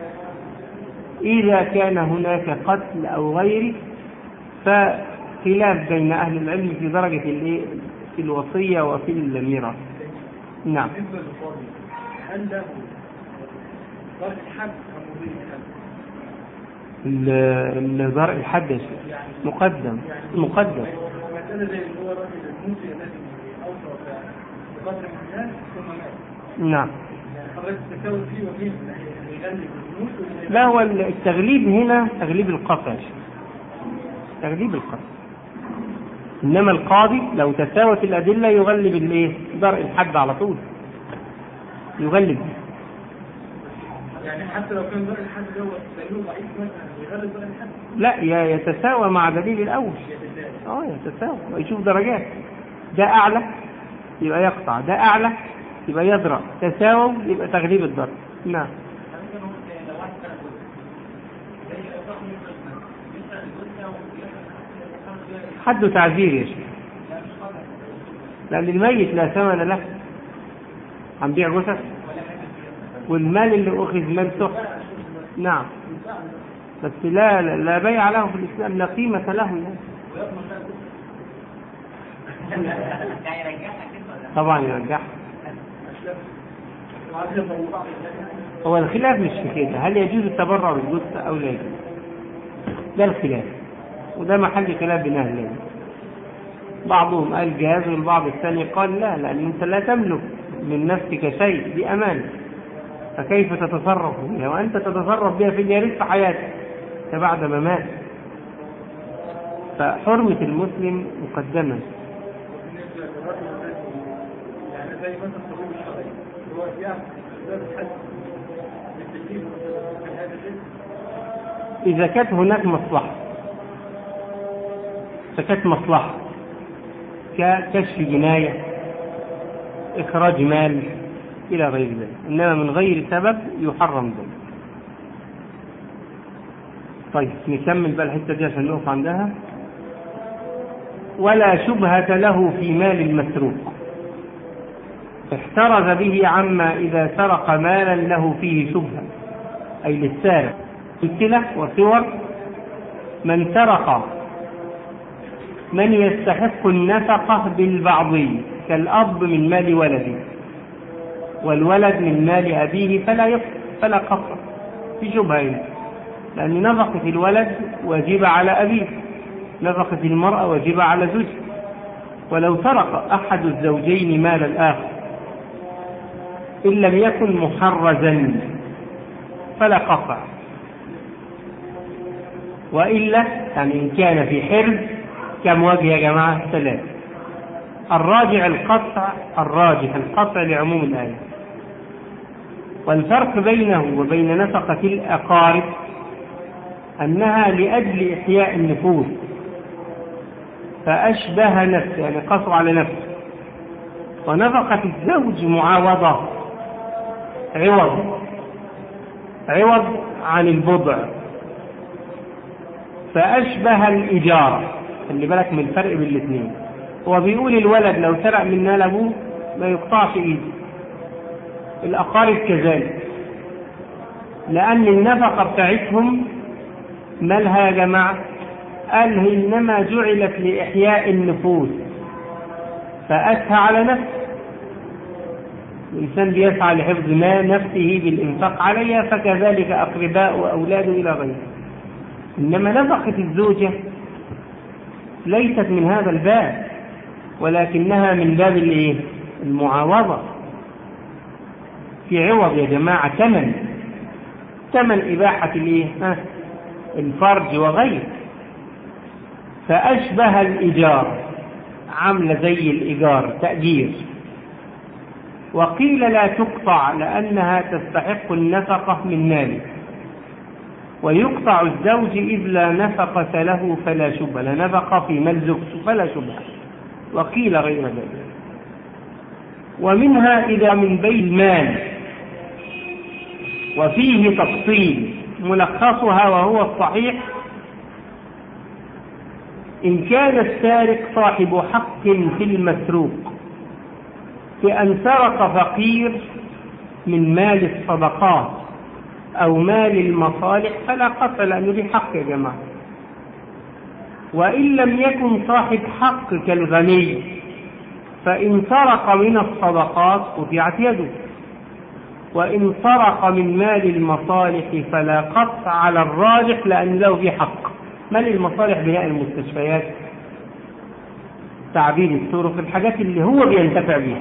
إذا كان هناك قتل أو غيره فخلاف بين أهل العلم في درجة الإيه؟ في الوصية وفي الميراث نعم بالنسبة للقاضي هل له ضرب حد أم مضي حد؟ ال- الزرع الحدث مقدم مقدم مسألة زي اللي هو الراجل الموسي الذي أوصى بقدر من المال ثم مات نعم يعني حضرتك تساوي فيه ومين يغلب الموت ولا لا هو التغليب هنا تغليب القطع تغليب القطع انما القاضي لو تساوت الادله يغلب الايه درء الحد على طول يغلب يعني حتى لو كان ضرب الحد دوت دليله ضعيف مثلا يغلب ضرب الحد لا ي- يتساوى مع دليل الاول يتساوي اه يتساوى ويشوف درجات ده اعلى يبقى يقطع ده اعلى يبقى يضرب تساووا يبقى تغليب الضرب نعم حد تعذير يا شيخ لأن الميت لا ثمن له هنبيع جثث والمال اللي أخذ مال سحت نعم بس لا لا لا بيع له في الإسلام لا قيمة له يعني. يعني يرجعها كده ولا طبعا يرجعها هو الخلاف مش في كده هل يجوز التبرع بالجثة أو لا يجوز ده الخلاف وده محل خلاف بين أهل العلم بعضهم قال جاز والبعض الثاني قال لا لأن أنت لا تملك من نفسك شيء دي أمانة فكيف تتصرف بها وأنت تتصرف بها في الياريث في حياتك بعد ما مات فحرمة المسلم مقدمة يعني زي مثلا الطبيب الشرعي هو يعمل اسباب الحج للتكليف في هذا الشيء إذا كانت هناك مصلحة إذا كانت مصلحة ككشف جناية إخراج مال إلى غير ذلك إنما من غير سبب يحرم ذلك طيب نكمل بقى الحتة دي عشان نقف عندها ولا شبهة له في مال المسروق احترز به عما إذا سرق مالا له فيه شبهة أي للسارق أمثلة وصور من سرق من يستحق النفقة بالبعضي كالأب من مال ولده والولد من مال أبيه فلا يقف فلا قصر في شبهة هنا. لأن نفقة الولد واجبة على أبيه نفقة المرأة واجبة على زوجها ولو سرق أحد الزوجين مال الآخر إن لم يكن محرزا فلا قطع وإلا يعني إن كان في حرز كم وجه يا جماعة ثلاثة الراجع القطع الراجح القطع لعموم الآية والفرق بينه وبين نفقة الأقارب أنها لأجل إحياء النفوس فأشبه نفسه يعني قصر على نفسه ونفقة الزوج معاوضة عوض عوض عن البضع فأشبه الإجارة خلي بالك من الفرق بين الاثنين هو بيقول الولد لو سرق من مال أبوه ما يقطعش إيده الأقارب كذلك لأن النفقة بتاعتهم مالها يا جماعة قال إنما جعلت لإحياء النفوس فأسهى على نفسه الإنسان بيسعى لحفظ ما نفسه بالإنفاق عليها فكذلك أقرباء وأولاده إلى غيره إنما نفقة الزوجة ليست من هذا الباب ولكنها من باب الإيه؟ المعاوضة في عوض يا جماعة ثمن ثمن إباحة الإيه؟ ها؟ الفرج وغيره فأشبه الإيجار عاملة زي الإيجار تأجير وقيل لا تقطع لأنها تستحق النفقة من ماله ويقطع الزوج إذ لا نفقة له فلا شبهة لا نفقة في مال زوجته فلا شبهة وقيل غير ذلك ومنها إذا من بيت المال وفيه تفصيل ملخصها وهو الصحيح إن كان السارق صاحب حق في المسروق بأن سرق فقير من مال الصدقات أو مال المصالح فلا قطع لأنه ليه حق يا جماعة وإن لم يكن صاحب حق كالغني فإن سرق من الصدقات قطعت يده وإن سرق من مال المصالح فلا قطع على الراجح لأن له في حق مال المصالح بناء المستشفيات تعبير الطرق الحاجات اللي هو بينتفع بيها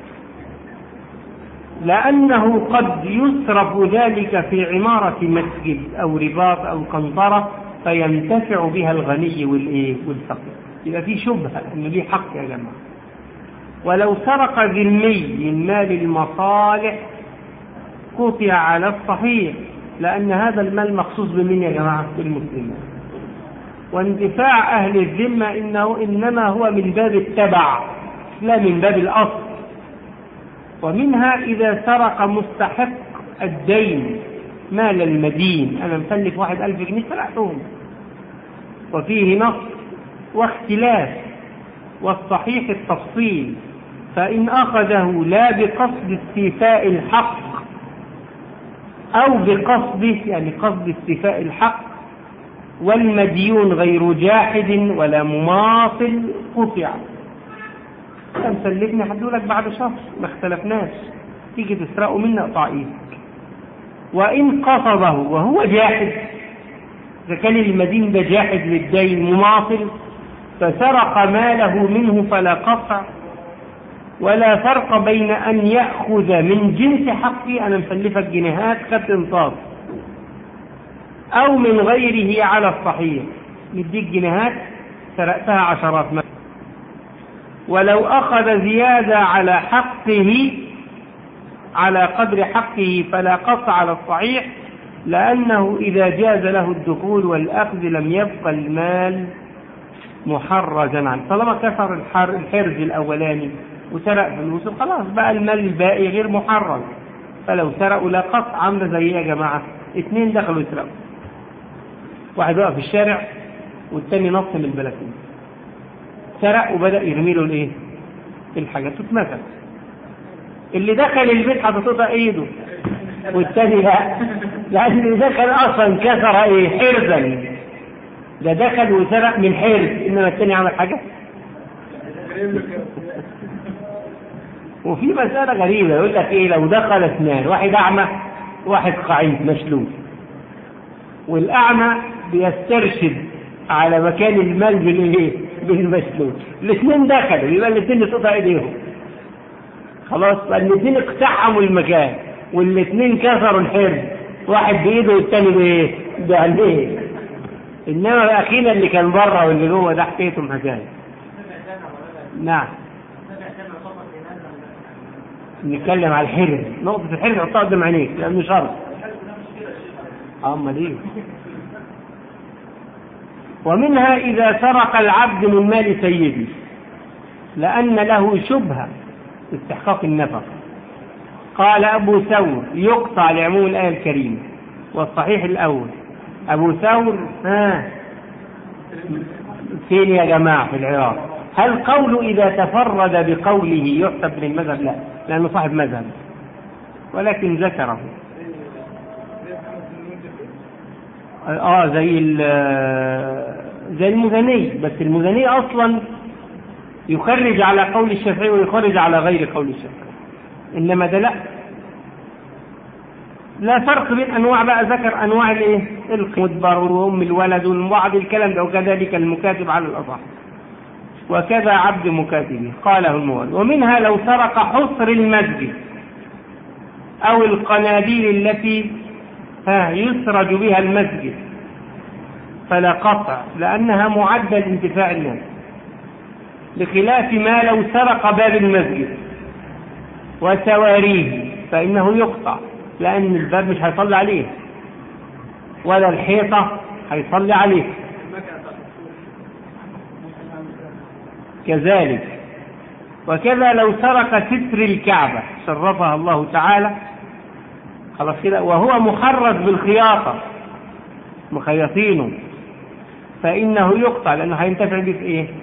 لأنه قد يصرف ذلك في عمارة مسجد أو رباط أو قنطرة فينتفع بها الغني والإيه والفقير يبقى في شبهة إنه ليه حق يا جماعة ولو سرق ذمي من مال المصالح قطع على الصحيح لأن هذا المال مخصوص بمن يا جماعة بالمسلمين واندفاع أهل الذمة إنه إنما هو من باب التبع لا من باب الأصل ومنها إذا سرق مستحق الدين مال المدين أنا مسلف واحد ألف جنيه سرقتهم وفيه نص واختلاف والصحيح التفصيل فإن أخذه لا بقصد استيفاء الحق أو بقصده يعني قصد استيفاء الحق والمديون غير جاحد ولا مماطل قطع انت مسلفني هدولك بعد شهر ما اختلفناش تيجي تسرقه مني اقطع ايدك وان قصده وهو جاحد اذا كان المدين ده جاحد للدين مماطل فسرق ماله منه فلا قطع ولا فرق بين ان ياخذ من جنس حقي انا مسلفك جنيهات خدت انصاف او من غيره على الصحيح مديك جنيهات سرقتها عشرات مثلا ولو أخذ زيادة على حقه على قدر حقه فلا قطع على الصحيح لأنه إذا جاز له الدخول والأخذ لم يبقى المال محرزا عنه طالما كسر الحر الحرز الأولاني وسرق فلوس خلاص بقى المال الباقي غير محرز فلو سرقوا لا قطع عامله زي ايه يا جماعة اثنين دخلوا يسرقوا واحد وقف في الشارع والتاني نط من البلكونه سرق وبدأ يرمي له الايه الحاجات تتمثل اللي دخل البيت هتتقطع ايده والتاني لا لان اللي دخل اصلا كسر ايه حرزا ده دخل وسرق من حرز انما التاني عمل حاجه وفي مسألة غريبة يقول لك ايه لو دخل اثنان واحد اعمى واحد قعيد مشلول والاعمى بيسترشد على مكان المال بالايه بالمسلول الاثنين دخلوا يبقى الاثنين اتقطع ايديهم خلاص الاثنين اقتحموا المكان والاثنين كسروا الحرز واحد بايده والثاني بايه بعينيه انما اخينا اللي كان بره واللي جوه ده حكايتهم حكايه نعم نتكلم على الحرز نقطة الحرز حطها قدام عينيك لأنه شرط أما دي ومنها إذا سرق العبد من مال سيده لأن له شبهة استحقاق النفقة قال أبو ثور يقطع لعموم الآية الكريمة والصحيح الأول أبو ثور ها فين يا جماعة في العراق هل قول إذا تفرد بقوله يحسب للمذهب لا لأنه صاحب مذهب ولكن ذكره اه زي زي المزني بس المزني اصلا يخرج على قول الشافعي ويخرج على غير قول الشافعي انما ده لا لا فرق بين انواع بقى ذكر انواع الايه المدبر وام الولد وبعض الكلام ده وكذلك المكاتب على الاصح وكذا عبد مكاتبه قاله المولى ومنها لو سرق حصر المسجد او القناديل التي ها يسرج بها المسجد فلا قطع لأنها معدة لانتفاع الناس بخلاف ما لو سرق باب المسجد وسواريه فإنه يقطع لأن الباب مش هيصلي عليه ولا الحيطة هيصلي عليه كذلك وكذا لو سرق ستر الكعبة شرفها الله تعالى خلاص كده وهو محرز بالخياطة مخيطينه فإنه يقطع لأنه هينتفع به في إيه؟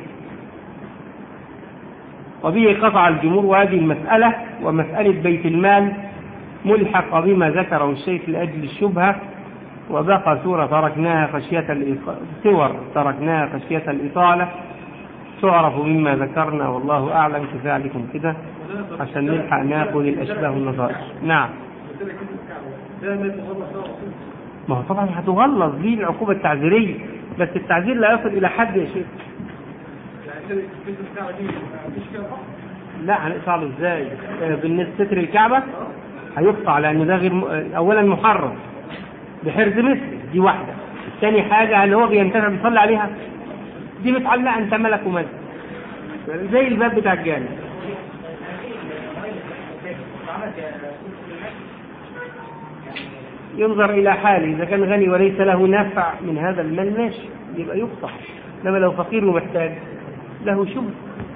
وبه قطع الجمهور وهذه المسألة ومسألة بيت المال ملحقة بما ذكره الشيخ لأجل الشبهة وبقى سورة تركناها خشية الإطالة سور تركناها خشية الإطالة تعرف مما ذكرنا والله أعلم كفاية عليكم كده عشان نلحق ناخد الأشباه والنظائر نعم ما هو طبعا هتغلظ دي العقوبة التعزيرية بس التعزير لا يصل إلى حد يا شيخ لا هنقطع له ازاي بالنسبة ستر الكعبة هيقطع لأن ده غير م... أولا محرم بحرز مثل دي واحدة ثاني حاجة اللي هو بينتفع بيصلي عليها دي متعلقة أنت ملك وملك زي الباب بتاع الجامع ينظر إلى حاله إذا كان غني وليس له نفع من هذا المال ماشي يبقى يقطع إنما لو فقير ومحتاج له شبه